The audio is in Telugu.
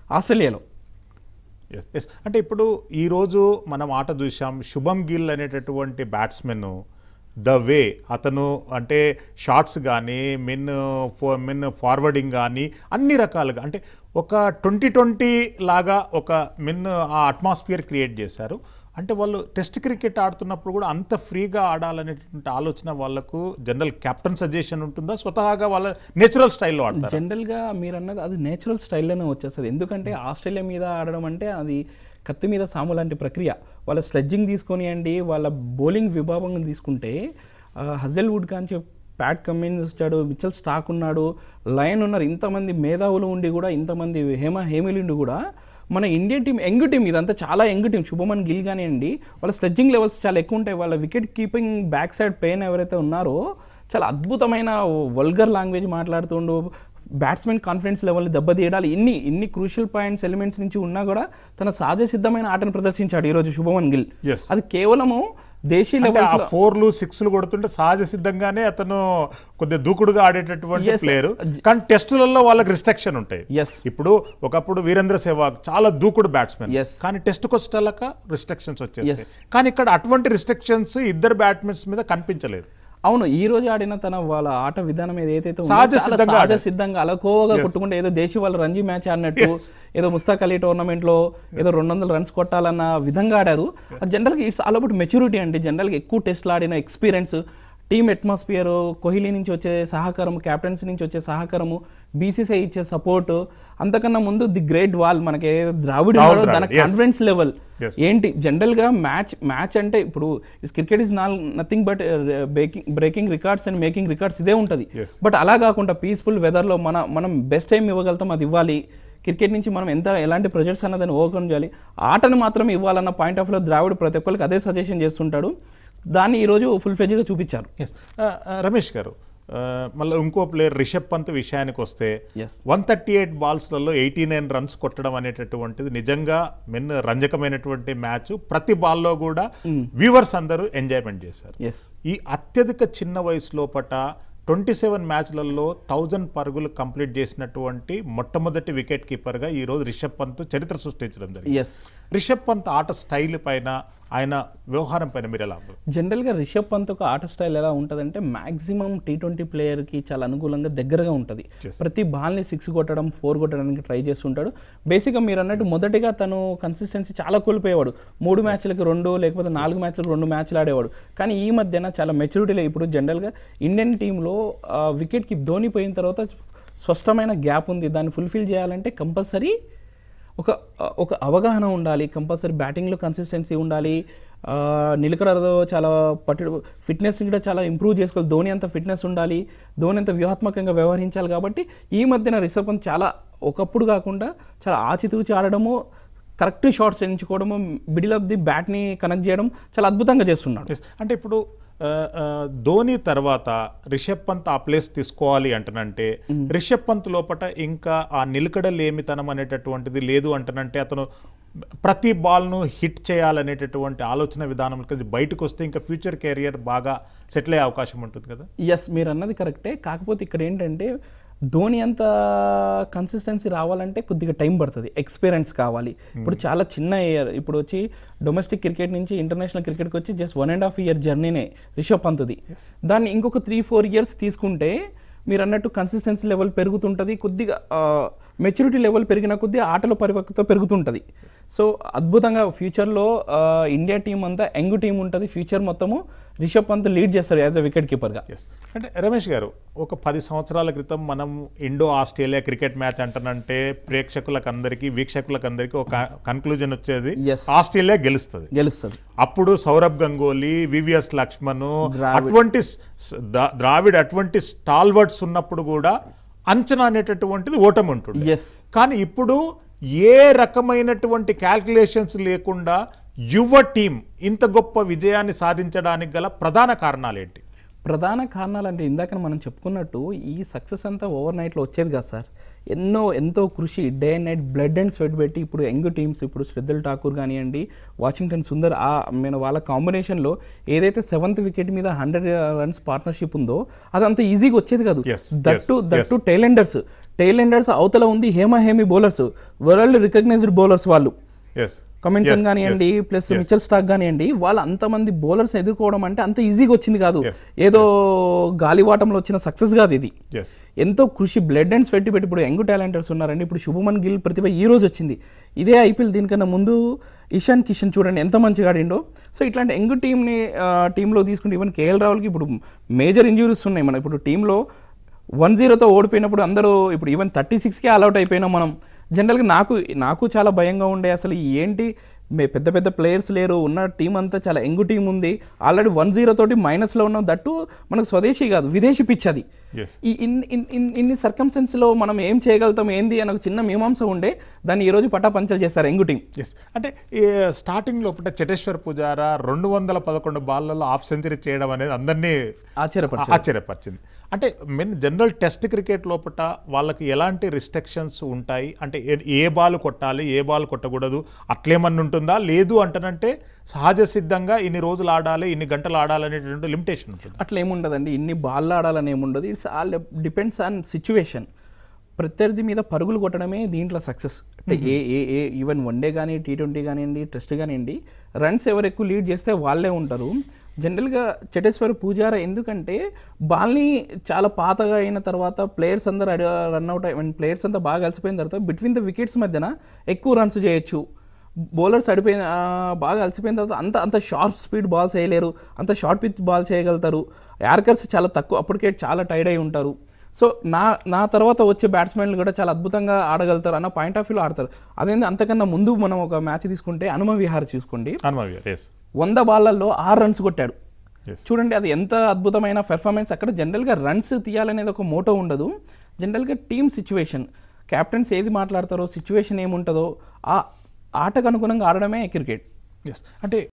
ఆస్ట్రేలియాలో ఎస్ ఎస్ అంటే ఇప్పుడు ఈరోజు మనం ఆట చూసాం శుభం గిల్ అనేటటువంటి బ్యాట్స్మెన్ ద వే అతను అంటే షాట్స్ కానీ మిన్ ఫో మిన్ ఫార్వర్డింగ్ కానీ అన్ని రకాలుగా అంటే ఒక ట్వంటీ ట్వంటీ లాగా ఒక మిన్ ఆ అట్మాస్ఫియర్ క్రియేట్ చేశారు అంటే వాళ్ళు టెస్ట్ క్రికెట్ ఆడుతున్నప్పుడు కూడా అంత ఫ్రీగా ఆడాలనేటువంటి ఆలోచన వాళ్ళకు జనరల్ కెప్టెన్ సజెషన్ ఉంటుందా స్వతహాగా వాళ్ళ నేచురల్ స్టైల్లో ఆడతారు జనరల్గా మీరు అన్నది అది నేచురల్ స్టైల్లోనే వచ్చేస్తుంది ఎందుకంటే ఆస్ట్రేలియా మీద ఆడడం అంటే అది కత్తి మీద సాము లాంటి ప్రక్రియ వాళ్ళ స్లెడ్జింగ్ తీసుకొనియండి వాళ్ళ బౌలింగ్ విభాగం తీసుకుంటే హజల్ వుడ్ కాంచి ప్యాట్ కమిన్స్ వచ్చాడు మిచ్చల్ స్టాక్ ఉన్నాడు లయన్ ఉన్నారు ఇంతమంది మేధావులు ఉండి కూడా ఇంతమంది హేమ హేమిలుండి కూడా మన ఇండియన్ టీం యంగ్ టీం ఇదంతా చాలా యంగ్ టీం శుభమన్ గిల్ కానివ్వండి వాళ్ళ స్లెడ్జింగ్ లెవెల్స్ చాలా ఎక్కువ ఉంటాయి వాళ్ళ wicket keeping back side Paine ఎవరైతే ఉన్నారో చాలా అద్భుతమైన వల్గర్ లాంగ్వేజ్ మాట్లాడుతుండు బ్యాట్స్మెన్ కాన్ఫిడెన్స్ లెవెల్ని దెబ్బతీయడాలు ఇన్ని ఇన్ని క్రూషియల్ పాయింట్స్ ఎలిమెంట్స్ నుంచి ఉన్నా కూడా తన సహజ సిద్ధమైన ఆటను ప్రదర్శించాడు ఈరోజు శుభమన్ గిల్ Yes. అది కేవలము దేశీ అంటే ఆ లెవెల్స్ ఫోర్లు సిక్స్లు కొడుతుంటే సహజ సిద్ధంగానే అతను కొద్దిగా దూకుడుగా ఆడేటటువంటి Yes. ప్లేయర్ కానీ టెస్టులలో వాళ్ళకి రిస్ట్రిక్షన్ ఉంటాయి ఎస్ ఇప్పుడు ఒకప్పుడు వీరేంద్ర సెహ్వాగ్ చాలా దూకుడు బ్యాట్స్మెన్ Yes. కానీ టెస్ట్కి వచ్చేలాక రిస్ట్రిక్షన్స్ వచ్చేస్తాయి Yes. కానీ ఇక్కడ అటువంటి రిస్ట్రిక్షన్స్ ఇద్దరు బ్యాట్స్మెన్స్ మీద కనిపించలేదు అవును ఈ రోజు ఆడిన తన వాళ్ళ ఆట విధానం ఏదైతే ఉందో సహజ చాలా సిద్ధంగా సహజ ఆడారు. సిద్ధంగా అలకోవగా కొట్టుకుంటే ఏదో దేశీ వాళ్ళ రంజీ మ్యాచ్ ఆడినట్టు ఏదో ముస్తాక్ అలీ టోర్నమెంట్ లో ఏదో రెండు వందల రన్స్ కొట్టాలన్న విధంగా ఆడారు జనరల్గా ఇట్స్ ఆల్ అబౌట్ మెచ్యూరిటీ అండి జనరల్గా ఎక్కువ టెస్ట్లు ఆడిన ఎక్స్పీరియన్స్ టీమ్ అట్మాస్ఫియర్ కోహ్లీ నుంచి వచ్చే సహకారం క్యాప్టెన్సీ నుంచి వచ్చే సహకారము బీసీసీ ఇచ్చే సపోర్ట్ అంతకన్నా ముందు ది గ్రేట్ వాల్ మనకి ఏ ద్రావిడ్ రాహుల్ ఉన్నాడో దాని Dravid, yes. Confidence level Yes. ఏంటి జనరల్గా మ్యాచ్ మ్యాచ్ అంటే ఇప్పుడు క్రికెట్ ఇస్ నాల్ nothing but breaking breaking records and making records ఇదే ఉంటుంది Yes. బట్ అలా కాకుండా పీస్ఫుల్ వెదర్లో మన మనం బెస్ట్ టైం ఇవ్వగలుగుతాం అది ఇవ్వాలి క్రికెట్ నుంచి మనం ఎంత ఎలాంటి ప్రెజర్స్ అన్నదాన్ని ఓవర్కమ్ చేయాలి ఆటను మాత్రం ఇవ్వాలన్న పాయింట్ ఆఫ్ లో ద్రావిడ్ ప్రతి ఒక్కరికి అదే సజెషన్ చేస్తుంటాడు దాన్ని ఈరోజు ఫుల్ ఫ్లెజ్గా చూపించారు ఎస్ రమేష్ గారు మళ్ళీ ఇంకో ప్లేయర్ రిషబ్ పంత్ విషయానికి వస్తే ఎస్ వన్ థర్టీ ఎయిట్ బాల్స్లలో ఎయిటీ నైన్ రన్స్ కొట్టడం అనేటటువంటిది నిజంగా మెన్ రంజకమైనటువంటి మ్యాచ్ ప్రతి బాల్లో కూడా వ్యూవర్స్ అందరూ ఎంజాయ్మెంట్ చేశారు ఎస్ ఈ అత్యధిక చిన్న వయసు లోపట ట్వంటీ సెవెన్ మ్యాచ్లలో థౌజండ్ పరుగులు కంప్లీట్ చేసినటువంటి మొట్టమొదటి వికెట్ కీపర్గా ఈరోజు రిషబ్ పంత్ చరిత్ర సృష్టించడం జరిగింది ఎస్ రిషబ్ పంత్ ఆట స్టైల్ పైన ఆయన వ్యవహారం పైన మీరు ఎలా ఉన్నారు జనరల్గా రిషబ్ పంత్ ఒక ఆట స్టైల్ ఎలా ఉంటుందంటే మాక్సిమం టీ ట్వంటీ ప్లేయర్కి చాలా అనుకూలంగా దగ్గరగా ఉంటుంది Yes. ప్రతి బాల్ని సిక్స్ కొట్టడం ఫోర్ కొట్టడానికి ట్రై చేస్తుంటాడు బేసిక్గా మీరు అన్నట్టు మొదటిగా తను కన్సిస్టెన్సీ చాలా కోల్పోయేవాడు మూడు మ్యాచ్లకి రెండు లేకపోతే నాలుగు మ్యాచ్లకు రెండు మ్యాచ్లు ఆడేవాడు కానీ ఈ మధ్యన చాలా మెచ్యూరిటీలో ఇప్పుడు జనరల్గా ఇండియన్ టీంలో వికెట్కి ధోని పోయిన తర్వాత స్పష్టమైన గ్యాప్ ఉంది దాన్ని ఫుల్ఫిల్ చేయాలంటే కంపల్సరీ ఒక ఒక అవగాహన ఉండాలి కంపల్సరీ బ్యాటింగ్లో కన్సిస్టెన్సీ ఉండాలి ఆ, నిలకడతో చాలా పట్టు ఫిట్నెస్ కూడా చాలా ఇంప్రూవ్ చేసుకోవాలి ధోని అంత ఫిట్నెస్ ఉండాలి ధోని అంత వ్యూహాత్మకంగా వ్యవహరించాలి కాబట్టి ఈ మధ్యన రిషబ్ పంత్ చాలా ఒకప్పుడు కాకుండా చాలా ఆచితూచి ఆడడము కరెక్ట్ షాట్స్ ఎంచుకోవడము మిడిల్ ఆఫ్ ది బ్యాట్ని కనెక్ట్ చేయడం చాలా అద్భుతంగా చేస్తున్నాడు Yes. అంటే ఇప్పుడు ఆ, ఆ, ధోని తర్వాత రిషబ్ పంత్ ఆ ప్లేస్ తీసుకోవాలి అంటనంటే రిషబ్ పంత్ లోపట ఇంకా ఆ నిలకడ లేమితనం అనేటటువంటిది లేదు అంటనంటే అతను ప్రతి బాల్ను హిట్ చేయాలనేటటువంటి ఆలోచన విధానం బయటకు వస్తే ఇంకా ఫ్యూచర్ కెరియర్ బాగా సెటిల్ అయ్యే అవకాశం ఉంటుంది కదా ఎస్ మీరు అన్నది కరెక్టే కాకపోతే ఇక్కడ ఏంటంటే ధోని అంత కన్సిస్టెన్సీ రావాలంటే కొద్దిగా టైం పడుతుంది ఎక్స్పీరియన్స్ కావాలి ఇప్పుడు చాలా చిన్న ఇయర్ ఇప్పుడు వచ్చి డొమెస్టిక్ క్రికెట్ నుంచి ఇంటర్నేషనల్ క్రికెట్కి వచ్చి just one and half year జర్నీనే రిషబ్ పంత్ది దాన్ని ఇంకొక త్రీ ఫోర్ ఇయర్స్ తీసుకుంటే మీరు అన్నట్టు కన్సిస్టెన్సీ లెవెల్ పెరుగుతుంటుంది కొద్దిగా మెచ్యూరిటీ లెవెల్ పెరిగిన కొద్దీ ఆటలో పరిపక్వత పెరుగుతుంటుంది సో అద్భుతంగా ఫ్యూచర్లో ఇండియా టీం అంతా యంగ్ టీం ఉంటుంది ఫ్యూచర్ మొత్తము రిషబ్ పంత్ లీడ్ చేస్తారు యాజ్ అ వికెట్ కీపర్గా ఎస్ అంటే రమేష్ గారు ఒక పది సంవత్సరాల క్రితం మనం ఇండో ఆస్ట్రేలియా క్రికెట్ మ్యాచ్ అంటానంటే ప్రేక్షకులకు అందరికీ వీక్షకులకు అందరికీ ఒక కన్క్లూజన్ వచ్చేది Yes. ఆస్ట్రేలియా గెలుస్తుంది గెలుస్తుంది అప్పుడు సౌరభ్ గంగోలీ వివిఎస్ లక్ష్మణ్ ద్రావిడ్. అటువంటి స్- స్- దా- ద్రావిడ్ అటువంటి స్టాల్వర్డ్స్ ఉన్నప్పుడు కూడా అంచనా అనేటటువంటిది ఓటమి ఉంటుంది ఎస్ కానీ ఇప్పుడు ఏ రకమైనటువంటి క్యాల్కులేషన్స్ లేకుండా యువ టీం ఇంత గొప్ప విజయాన్ని సాధించడానికి గల ప్రధాన కారణాలు ఏంటి ప్రధాన కారణాలు అంటే ఇందాక మనం చెప్పుకున్నట్టు ఈ సక్సెస్ అంతా ఓవర్ నైట్లో వచ్చేది కాదు సార్ ఎన్నో ఎంతో కృషి day and night blood and sweat పెట్టి ఇప్పుడు యంగ్ టీమ్స్ ఇప్పుడు శ్రద్ధల్ ఠాకూర్ కానివ్వండి వాషింగ్టన్ సుందర్ ఆ నేను వాళ్ళ కాంబినేషన్లో ఏదైతే సెవెంత్ వికెట్ మీద హండ్రెడ్ రన్స్ పార్ట్నర్షిప్ ఉందో అది అంత ఈజీగా వచ్చేది కాదు Yes, that yes, that tailenders tailenders అవతల ఉంది హేమ హేమి బౌలర్స్ వరల్డ్ రికగ్నైజ్డ్ బౌలర్స్ వాళ్ళు ఎస్ కమిన్సన్ కానివ్వండి ప్లస్ మిచల్ స్టాక్ కానివ్వండి వాళ్ళు అంతమంది బౌలర్స్ ఎదుర్కోవడం అంటే అంత ఈజీగా వచ్చింది కాదు Yes, ఏదో గాలివాటంలో వచ్చిన సక్సెస్ కాదు ఇది ఎస్ ఎంతో కృషి బ్లడ్ అండ్ స్వెట్ పెట్టి ఇప్పుడు యంగ్ టాలెంటర్స్ ఉన్నారండి ఇప్పుడు శుభమన్ గిల్ ప్రతిభ ఈ రోజు వచ్చింది ఇదే ఐపీఎల్ దీనికన్నా ముందు ఇషాన్ కిషన్ చూడండి ఎంత మంచిగా ఆడిండో సో ఇట్లాంటి యంగ్ టీంని టీంలో తీసుకుంటే ఈవెన్ కేఎల్ రాహుల్కి ఇప్పుడు మేజర్ ఇంజురీస్ ఉన్నాయి మన ఇప్పుడు టీంలో వన్ జీరోతో ఓడిపోయినప్పుడు అందరూ ఇప్పుడు ఈవెన్ థర్టీ సిక్స్కే అలౌట్ అయిపోయినాం మనం జనరల్గా నాకు నాకు చాలా భయంగా ఉండే అసలు ఏంటి మే- పెద్ద పెద్ద ప్లేయర్స్ లేరు ఉన్న టీం అంతా చాలా యంగ్ టీం ఉంది ఆల్రెడీ వన్ జీరో తోటి మైనస్లో ఉన్నాం దట్టు మనకు స్వదేశీ కాదు విదేశీ పిచ్ అది ఎస్ ఈ ఇన్ ఇన్ ఇన్ ఇన్ని సర్కమ్సెన్స్లో మనం ఏం చేయగలుగుతాం ఏంది అని ఒక చిన్న మీమాంస ఉండే దాన్ని ఈ రోజు పటాపంచలు చేస్తారు ఎంగు టీం ఎస్ అంటే ఈ స్టార్టింగ్ లోపల చటేశ్వర్ పుజారా రెండు వందల పదకొండు బాల్లలో హాఫ్ సెంచరీ చేయడం అనేది అందరినీ ఆశ్చర్యపరిచారు ఆశ్చర్యపరిచింది అంటే మెయిన్ జనరల్ టెస్ట్ క్రికెట్ లోపల వాళ్ళకి ఎలాంటి రిస్ట్రిక్షన్స్ ఉంటాయి అంటే ఏ- ఏ బాల్ కొట్టాలి ఏ బాల్ కొట్టకూడదు అట్లేమన్నా ఉంటుందా లేదు అంటనంటే సహజ సిద్ధంగా ఇన్ని రోజులు ఆడాలి ఇన్ని గంటలు ఆడాలి అనేటువంటి లిమిటేషన్ ఉంటుంది అట్లా ఏముండదండి ఇన్ని బాల్ ఆడాలని ఏముండదు it's all depends on situation ప్రత్యర్థి మీద పరుగులు కొట్టడమే దీంట్లో సక్సెస్ అంటే ఏ ఏ ఏ ఈవెన్ వన్డే కానీ టీ ట్వంటీ కానివ్వండి టెస్ట్ కానివ్వండి రన్స్ ఎవరు ఎక్కువ లీడ్ చేస్తే వాళ్ళే ఉంటారు జనరల్గా చటేశ్వర్ పూజారా ఎందుకంటే బాల్ని చాలా పాతగా అయిన తర్వాత ప్లేయర్స్ అందరూ రన్అట్ అయి ప్లేయర్స్ అంతా బాగా కలిసిపోయిన తర్వాత బిట్వీన్ ద వికెట్స్ మధ్యన ఎక్కువ రన్స్ చేయొచ్చు బౌలర్స్ అడిపోయిన ఆ, బాగా అలసిపోయిన తర్వాత అంత అంత షార్ప్ స్పీడ్ బాల్స్ వేయలేరు అంత షార్ట్ పిచ్ బాల్ చేయగలుగుతారు యార్కర్స్ చాలా తక్కువ అప్పటికే చాలా టైర్డ్ అయి ఉంటారు సో నా నా తర్వాత వచ్చే బ్యాట్స్మెన్లు కూడా చాలా అద్భుతంగా ఆడగలుగుతారు అన్న పాయింట్ ఆఫ్ వ్యూలో ఆడతారు అదేంటి అంతకన్నా ముందు మనం ఒక మ్యాచ్ తీసుకుంటే హనుమ విహార్ చూసుకోండి హనుమాన్ ఎస్ వంద బాళ్ళల్లో ఆరు రన్స్ కొట్టాడు ఎస్ చూడండి అది ఎంత అద్భుతమైన పెర్ఫార్మెన్స్ అక్కడ జనరల్గా రన్స్ తీయాలనేది ఒక మోటో ఉండదు జనరల్గా టీమ్ సిచ్యువేషన్ కెప్టెన్స్ ఏది మాట్లాడతారో సిచ్యువేషన్ ఏముంటుందో ఆ ఆటకు అనుగుణంగా ఆడడమే క్రికెట్ ఎస్ అంటే